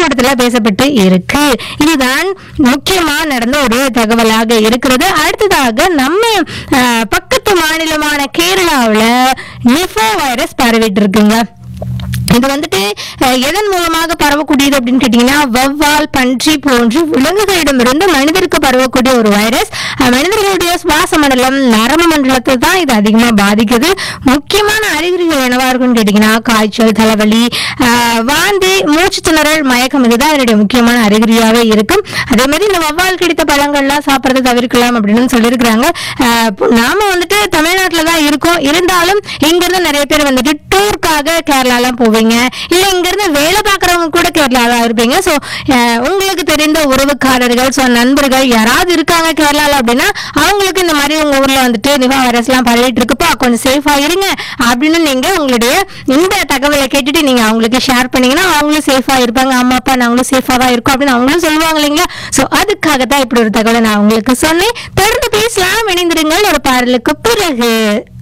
கூட்டத்துல பேசப்பட்டு இருக்கு இதுதான் முக்கியமா நடந்த ஒரு தகவலாக இருக்கிறது அடுத்ததாக நம்ம அஹ், பக்கத்து மாநிலமான கேரளாவுல நிஃபோ வைரஸ் பரவிட்டு இருக்குங்க இது வந்துட்டு அஹ், எதன் மூலமாக பரவக்கூடியது அப்படின்னு கேட்டீங்கன்னா வவ்வால் பன்றி போன்று விலங்குகளிடமிருந்து மனிதருக்கு பரவக்கூடிய ஒரு வைரஸ் அஹ், மனிதர்களுடைய சுவாச மண்டலம் நரம்பு மண்டலத்தை தான் இது அதிகமா பாதிக்குது முக்கியமான அறிகுறிகள் என்னவா இருக்கும்னு கேட்டீங்கன்னா காய்ச்சல் தலைவலி அஹ், வாந்தி மூச்சு திணறல் மயக்கம் இதுதான் இதனுடைய முக்கியமான அறிகுறியாவே இருக்கும் அதே மாதிரி இந்த வவ்வால் கிடைத்த பழங்கள்லாம் சாப்பிட்றத தவிர்க்கலாம் அப்படின்னு சொல்லியிருக்கிறாங்க அஹ், இப்போ நாம வந்துட்டு தமிழ்நாட்டில் தான் இருக்கோம் இருந்தாலும் இங்கிருந்து நிறைய பேர் வந்துட்டு டூருக்காக கேரளாலாம் போவீங்க இல்ல இங்க இருந்து வேலை பார்க்கறவங்க கூட கேரளால இருப்பீங்க சோ உங்களுக்கு தெரிந்த உறவுக்காரர்கள் சோ நண்பர்கள் யாராவது இருக்காங்க கேரளால அப்படின்னா அவங்களுக்கு இந்த மாதிரி உங்க ஊர்ல வந்துட்டு நிவா வைரஸ் எல்லாம் பரவிட்டு இருக்குப்பா கொஞ்சம் சேஃபா இருங்க அப்படின்னு நீங்க உங்களுடைய இந்த தகவலை கேட்டுட்டு நீங்க அவங்களுக்கு ஷேர் பண்ணீங்கன்னா அவங்களும் சேஃபா இருப்பாங்க ஆமா அப்பா நாங்களும் சேஃபா தான் இருக்கோம் அப்படின்னு அவங்களும் சொல்லுவாங்க இல்லைங்களா சோ அதுக்காக தான் இப்படி ஒரு தகவலை நான் உங்களுக்கு சொன்னேன் தொடர்ந்து பேசலாம் இணைந்திருங்கள் ஒரு பாடலுக்கு பிறகு